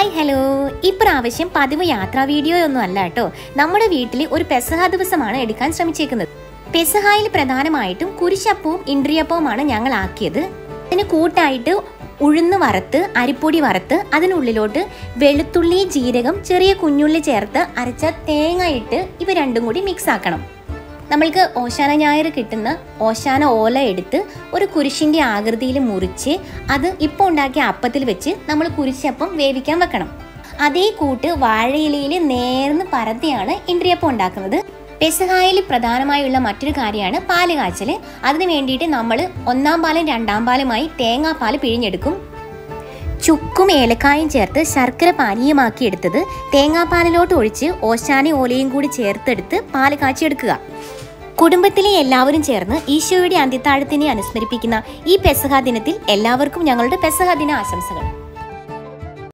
hi hello ഇപ്രാവശ്യം പതിവ് യാത്രാ വീഡിയോ ഒന്നും അല്ല കേട്ടോ നമ്മുടെ വീട്ടിൽ ഒരു പെസഹ ദിവസമാണ് എടുക്കാൻ ശ്രമിച്ചേക്കുന്നത് പെസഹായിൽ പ്രധാനമായിട്ടും കുരിശപ്പവും ഇൻട്രിയപ്പവുമാണ് ഞങ്ങൾ ആക്കിയത് അതിന് കൂട്ടായിട്ട് ഉഴുന്ന് വറുത്ത് അരിപ്പൊടി വറുത്ത് അതിനുള്ളിലോട്ട് വെളുത്തുള്ളി ജീരകം ചെറിയ കുഞ്ഞുള്ളി ചേർത്ത് അരച്ച തേങ്ങ ഇട്ട് ഇവ രണ്ടും കൂടി മിക്സ് ആക്കണം നമ്മൾക്ക് ഓശാന ഞായർ കിട്ടുന്ന ഓശാന ഓല എടുത്ത് ഒരു കുരിശിന്റെ ആകൃതിയിൽ മുറിച്ച് അത് ഇപ്പോൾ ഉണ്ടാക്കിയ അപ്പത്തിൽ വെച്ച് നമ്മൾ കുരിശപ്പം വേവിക്കാൻ വെക്കണം അതേ കൂട്ട് വാഴയിലയിൽ നേർന്ന് പരത്തിയാണ് ഇൻട്രിയപ്പം ഉണ്ടാക്കുന്നത് പെസഹായിൽ പ്രധാനമായുള്ള മറ്റൊരു കാര്യമാണ് പാല് കാച്ചൽ അതിന് വേണ്ടിയിട്ട് നമ്മൾ ഒന്നാം പാലും രണ്ടാം പാലുമായി തേങ്ങാപ്പാൽ പിഴിഞ്ഞെടുക്കും ചുക്കും ഏലക്കായും ചേർത്ത് ശർക്കര പാനീയമാക്കി എടുത്തത് തേങ്ങാപ്പാലിലോട്ട് ഒഴിച്ച് ഓശാന ഓലയും കൂടി ചേർത്തെടുത്ത് പാല് കാച്ചിയെടുക്കുക കുടുംബത്തിലെ എല്ലാവരും ചേർന്ന് ഈശോയുടെ അന്ത്യത്താഴത്തിനെ അനുസ്മരിപ്പിക്കുന്ന ഈ പെസഹ ദിനത്തിൽ എല്ലാവർക്കും ഞങ്ങളുടെ പെസഹ ദിന ആശംസകൾ